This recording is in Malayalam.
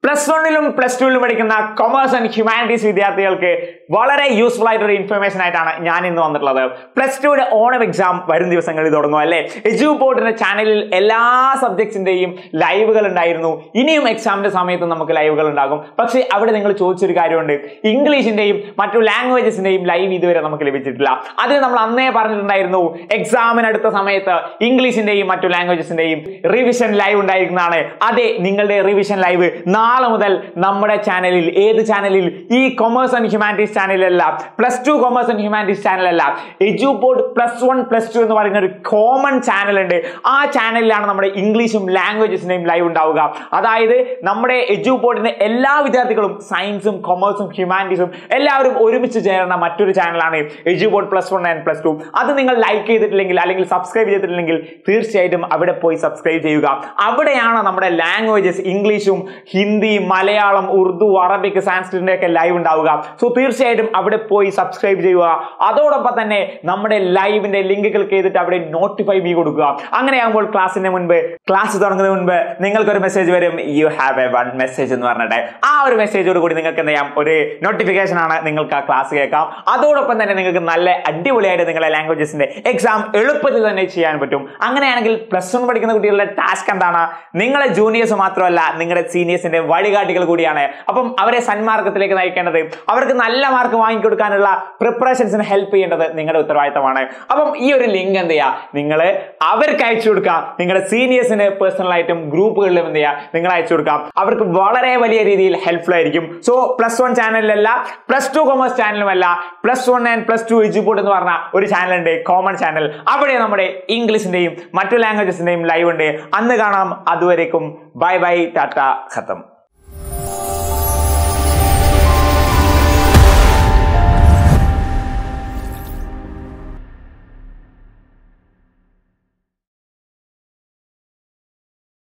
പ്ലസ് വണ്ണിലും പ്ലസ് ടുവിലും പഠിക്കുന്ന കൊമേഴ്സ് ആൻഡ് ഹ്യൂമാനിറ്റീസ് വിദ്യാർത്ഥികൾക്ക് വളരെ യൂസ്ഫുൾ ആയിട്ടൊരു ഇൻഫർമേഷൻ ആയിട്ടാണ് ഞാൻ ഇന്ന് വന്നിട്ടുള്ളത് പ്ലസ് ടുയുടെ ഓണം എക്സാം വരും ദിവസങ്ങളിൽ തുടങ്ങും അല്ലേ എജു ബോർഡിന്റെ ചാനലിൽ എല്ലാ സബ്ജക്ട്സിന്റെയും ലൈവുകൾ ഉണ്ടായിരുന്നു ഇനിയും എക്സാമിന്റെ സമയത്ത് നമുക്ക് ലൈവുകൾ ഉണ്ടാകും പക്ഷേ അവിടെ നിങ്ങൾ ചോദിച്ചൊരു കാര്യമുണ്ട് ഇംഗ്ലീഷിന്റെയും മറ്റു ലാംഗ്വേജസിന്റെയും ലൈവ് ഇതുവരെ നമുക്ക് ലഭിച്ചിട്ടില്ല അത് നമ്മൾ അന്നേ പറഞ്ഞിട്ടുണ്ടായിരുന്നു എക്സാമിന് അടുത്ത സമയത്ത് ഇംഗ്ലീഷിന്റെയും മറ്റു ലാംഗ്വേജസിന്റെയും റിവിഷൻ ലൈവ് ഉണ്ടായിരിക്കുന്നതാണ് അതെ നിങ്ങളുടെ റിവിഷൻ ലൈവ് നാളെ മുതൽ നമ്മുടെ ചാനലിൽ ഏത് ചാനലിൽ ഈ കൊമേഴ്സ് ആൻഡ് ഹ്യൂമാനിറ്റീസ് ചാനലല്ല plus two commerce and humanities ചാനലല്ല Eduport plus one plus two എന്ന് പറയുന്ന ഒരു കോമൺ ചാനൽ ഉണ്ട് ആ ചാനലിലാണ് നമ്മുടെ ഇംഗ്ലീഷും ലാംഗ്വേജസിന്റെയും ലൈവ് ഉണ്ടാവുക അതായത് നമ്മുടെ എജു ബോർഡിന്റെ എല്ലാ വിദ്യാർത്ഥികളും സയൻസും കൊമേഴ്സും ഹ്യൂമാനിറ്റീസും എല്ലാവരും ഒരുമിച്ച് ചേർന്ന മറ്റൊരു ചാനലാണ് Eduport plus one and plus two അത് നിങ്ങൾ ലൈക്ക് ചെയ്തിട്ടില്ലെങ്കിൽ അല്ലെങ്കിൽ സബ്സ്ക്രൈബ് ചെയ്തിട്ടില്ലെങ്കിൽ തീർച്ചയായിട്ടും അവിടെ പോയി സബ്സ്ക്രൈബ് ചെയ്യുക അവിടെയാണ് നമ്മുടെ ലാംഗ്വേജസ് ഇംഗ്ലീഷും ഹിന്ദി മലയാളം ഉറുദു അറബിക് സാൻസ്ക്രിറ്റിന്റെ ഒക്കെ ലൈവ് ഉണ്ടാവുക സോ തീർച്ചയായിട്ടും അവിടെ പോയി സബ്സ്ക്രൈബ് ചെയ്യുക അതോടൊപ്പം തന്നെ നമ്മുടെ ലൈവിന്റെ ലിങ്ക് ക്ലിക്ക് ചെയ്തിട്ട് അവിടെ നോട്ടിഫൈ ബി കൊടുക്കുക അങ്ങനെയാകുമ്പോൾ ക്ലാസ്സിന് മുൻപ് ക്ലാസ് തുടങ്ങുന്നതിന് മുൻപ് നിങ്ങൾക്കൊരു മെസ്സേജ് വരും you have a one message എന്ന് പറഞ്ഞിട്ട് ആ ഒരു മെസ്സേജോട് കൂടി നിങ്ങൾക്ക് എന്ത് ചെയ്യാം ഒരു നോട്ടിഫിക്കേഷൻ ആണ് നിങ്ങൾക്ക് ആ ക്ലാസ് കേൾക്കാം അതോടൊപ്പം തന്നെ നിങ്ങൾക്ക് നല്ല അടിപൊളിയായിട്ട് നിങ്ങളുടെ ലാംഗ്വേജസിന്റെ എക്സാം എളുപ്പത്തിൽ തന്നെ ചെയ്യാൻ പറ്റും അങ്ങനെയാണെങ്കിൽ പ്ലസ് വൺ പഠിക്കുന്ന കുട്ടികളുടെ ടാസ്ക് എന്താണ് നിങ്ങളെ ജൂനിയേഴ്സ് മാത്രമല്ല നിങ്ങളുടെ സീനിയേഴ്സിന്റെ വഴികാട്ടികൾ കൂടിയാണ് അപ്പം അവരെ സന്മാർഗത്തിലേക്ക് നയിക്കേണ്ടത് അവർക്ക് നല്ല മാർക്ക് വാങ്ങിക്കൊടുക്കാനുള്ള പ്രിപ്പറേഷൻസിന് ഹെൽപ്പ് ചെയ്യേണ്ടത് നിങ്ങളുടെ ഉത്തരവാദിത്തമാണ് അപ്പം ഈ ഒരു ലിങ്ക് എന്ത് ചെയ്യുക നിങ്ങൾ അവർക്ക് അയച്ചു കൊടുക്കുക നിങ്ങളുടെ സീനിയേഴ്സിന് പേഴ്സണലായിട്ടും ഗ്രൂപ്പുകളിലും എന്ത് ചെയ്യുക നിങ്ങൾ അയച്ചു കൊടുക്കാം അവർക്ക് വളരെ വലിയ രീതിയിൽ ഹെൽപ്ഫുൾ ആയിരിക്കും സോ പ്ലസ് വൺ ചാനലിലല്ല പ്ലസ് ടു കൊമേഴ്സ് ചാനലുമല്ല plus one and plus two Eduport എന്ന് പറഞ്ഞ ഒരു ചാനലുണ്ട് കോമൺ ചാനൽ അവിടെ നമ്മുടെ ഇംഗ്ലീഷിന്റെയും മറ്റു ലാംഗ്വേജസിന്റെയും ലൈവ് ഉണ്ട് അന്ന് കാണാം അതുവരേക്കും ബൈ ബൈ ടാറ്റ ഖത്തം